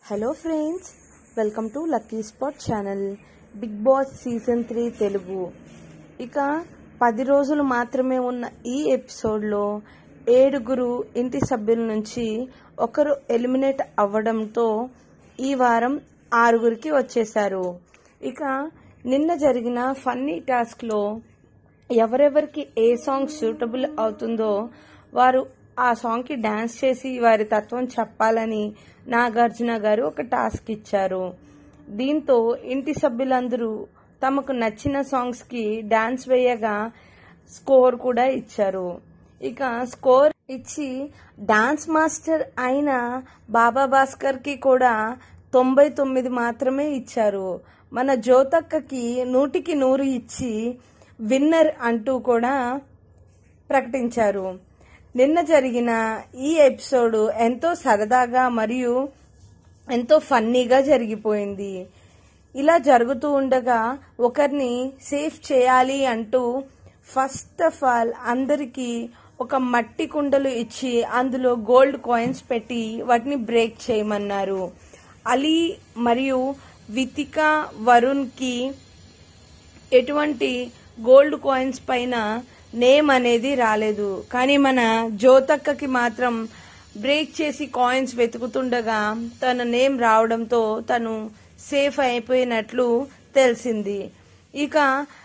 hello friends welcome to lucky spot channel big boss season three Telugu ఇక పది రోజులు మాత్రమే ఉన్న ఈ ఎపిసోడ్లో ఏడుగురు ఇంటి సభ్యుల నుంచి ఒకరు ఎలిమినేట్ అవ్వడంతో ఈ వారం ఆరుగురికి వచ్చేశారు ఇక నిన్న జరిగిన ఫన్నీ టాస్క్లో ఎవరెవరికి ఏ సాంగ్ సూటబుల్ అవుతుందో వారు ఆ సాంగ్కి డాన్స్ చేసి వారి తత్వం చెప్పాలని నాగార్జున గారు ఒక టాస్క్ ఇచ్చారు దీంతో ఇంటి సభ్యులందరూ తమకు నచ్చిన సాంగ్స్కి డాన్స్ వేయగా స్కోర్ కూడా ఇచ్చారు ఇక స్కోర్ ఇచ్చి డాన్స్ మాస్టర్ అయిన బాబా భాస్కర్కి కూడా తొంభై తొమ్మిది మాత్రమే ఇచ్చారు మన జ్యోతక్కకి నూటికి నూరు ఇచ్చి విన్నర్ అంటూ కూడా ప్రకటించారు నిన్న జరిగిన ఈ ఎపిసోడ్ ఎంతో సరదాగా మరియు ఎంతో ఫన్నీగా జరిగిపోయింది ఇలా జరుగుతూ ఉండగా ఒకరిని సేఫ్ చేయాలి అంటూ ఫస్ట్ ఆఫ్ ఆల్ అందరికీ ఒక మట్టి కుండలు ఇచ్చి అందులో గోల్డ్ కాయిన్స్ పెట్టి వాటిని బ్రేక్ చేయమన్నారు అలీ మరియు వితిక వరుణ్కి ఎటువంటి గోల్డ్ కాయిన్స్ పైన నేమ్ అనేది రాలేదు కానీ మన జ్యోతక్కకి మాత్రం బ్రేక్ చేసి కాయిన్స్ వెతుకుతుండగా తన నేమ్ రావడంతో తను సేఫ్ అయిపోయినట్లు తెలిసింది ఇక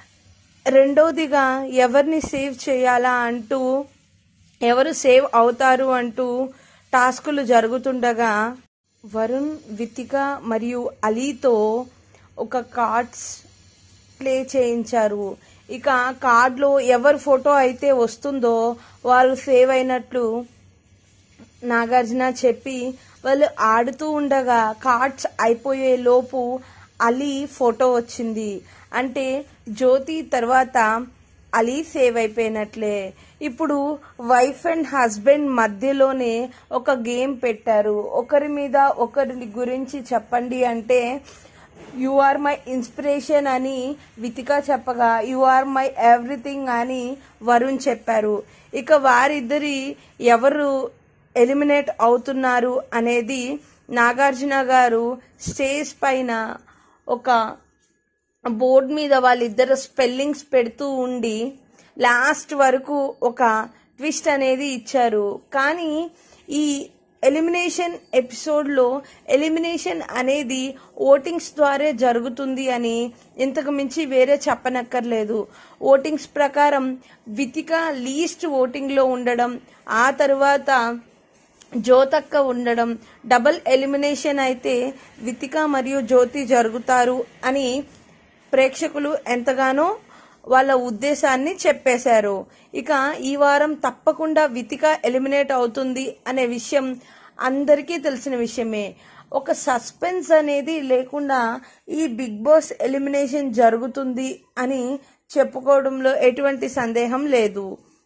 రెండోదిగా ఎవరిని సేవ్ చేయాలా అంటూ ఎవరు సేవ్ అవుతారు అంటూ టాస్కులు జరుగుతుండగా వరుణ్ వితిక మరియు అలీతో ఒక కార్డ్స్ ప్లే చేయించారు ఇక కార్డులో ఎవరి ఫోటో అయితే వస్తుందో వాళ్ళు సేవ్ అయినట్లు నాగార్జున చెప్పి వాళ్ళు ఆడుతూ ఉండగా కార్డ్స్ అయిపోయే లోపు అలీ ఫోటో వచ్చింది అంటే జ్యోతి తర్వాత అలీ సేవ్ అయిపోయినట్లే ఇప్పుడు వైఫ్ అండ్ హస్బెండ్ మధ్యలోనే ఒక గేమ్ పెట్టారు ఒకరి మీద ఒకరి గురించి చెప్పండి అంటే యు ఆర్ మై ఇన్స్పిరేషన్ అని వితిక చెప్పగా యు ఆర్ మై ఎవ్రీథింగ్ అని వరుణ్ చెప్పారు ఇక వారిద్దరి ఎవరు ఎలిమినేట్ అవుతున్నారు అనేది నాగార్జున గారు స్టేజ్ పైన ఒక బోర్డ్ మీద వాళ్ళిద్దరు స్పెల్లింగ్స్ పెడుతూ ఉండి లాస్ట్ వరకు ఒక ట్విస్ట్ అనేది ఇచ్చారు కానీ ఈ ఎలిమినేషన్ ఎపిసోడ్లో ఎలిమినేషన్ అనేది ఓటింగ్స్ ద్వారా జరుగుతుంది అని ఇంతకు మించి వేరే చెప్పనక్కర్లేదు ఓటింగ్స్ ప్రకారం వితిక లీస్ట్ ఓటింగ్లో ఉండడం ఆ తర్వాత జ్యోతక్క ఉండడం డబుల్ ఎలిమినేషన్ అయితే వితిక మరియు జ్యోతి జరుగుతారు అని ప్రేక్షకులు ఎంతగానో వాళ్ళ ఉద్దేశాన్ని చెప్పేశారు ఇక ఈ వారం తప్పకుండా వితిక ఎలిమినేట్ అవుతుంది అనే విషయం అందరికీ తెలిసిన విషయమే ఒక సస్పెన్స్ అనేది లేకుండా ఈ బిగ్ బాస్ ఎలిమినేషన్ జరుగుతుంది అని చెప్పుకోవడంలో ఎటువంటి సందేహం లేదు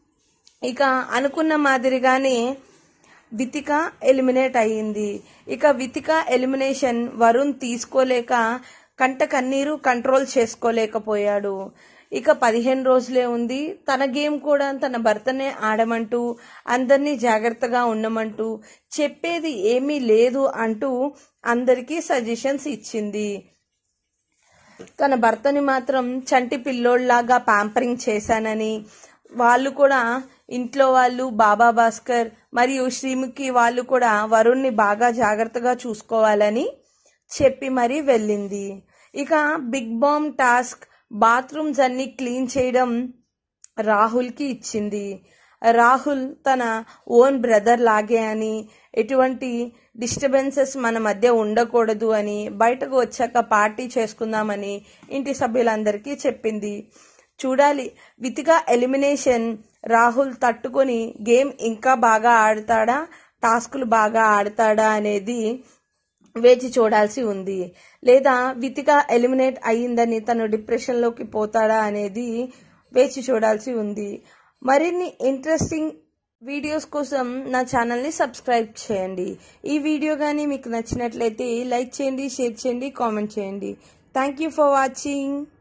ఇక అనుకున్న మాదిరిగానే వితిక ఎలిమినేట్ అయ్యింది ఇక వితిక ఎలిమినేషన్ వరుణ్ తీసుకోలేక కంట కన్నీరు కంట్రోల్ చేసుకోలేకపోయాడు ఇక పదిహేను రోజులే ఉంది తన గేమ్ కూడా తన భర్తనే ఆడమంటూ అందరినీ జాగ్రత్తగా ఉండమంటూ చెప్పేది ఏమీ లేదు అంటూ అందరికీ సజెషన్స్ ఇచ్చింది తన భర్తని మాత్రం చంటి పిల్లోళ్లాగా ప్యాంపరింగ్ చేశానని వాళ్ళు కూడా ఇంట్లో వాళ్ళు బాబా భాస్కర్ మరియు శ్రీముఖి వాళ్ళు కూడా వరుణ్ణి బాగా జాగ్రత్తగా చూసుకోవాలని చెప్పి మరీ వెళ్ళింది ఇక బిగ్ బామ్ టాస్క్ బాత్రూమ్స్ అన్ని క్లీన్ చేయడం రాహుల్కి ఇచ్చింది రాహుల్ తన ఓన్ బ్రదర్ లాగే అని ఎటువంటి డిస్టర్బెన్సెస్ మన మధ్య ఉండకూడదు అని బయటకు వచ్చాక పార్టీ చేసుకుందామని ఇంటి సభ్యులందరికీ చెప్పింది చూడాలి వితిగా ఎలిమినేషన్ రాహుల్ తట్టుకొని గేమ్ ఇంకా బాగా ఆడతాడా టాస్కులు బాగా ఆడతాడా అనేది వేచి చూడాల్సి ఉంది లేదా వితిక ఎలిమినేట్ అయ్యిందని తను డిప్రెషన్లోకి పోతాడా అనేది వేచి చూడాల్సి ఉంది మరిన్ని ఇంట్రెస్టింగ్ వీడియోస్ కోసం నా ఛానల్ని సబ్స్క్రైబ్ చేయండి ఈ వీడియో కానీ మీకు నచ్చినట్లయితే లైక్ చేయండి షేర్ చేయండి కామెంట్ చేయండి థ్యాంక్ యూ ఫర్ వాచింగ్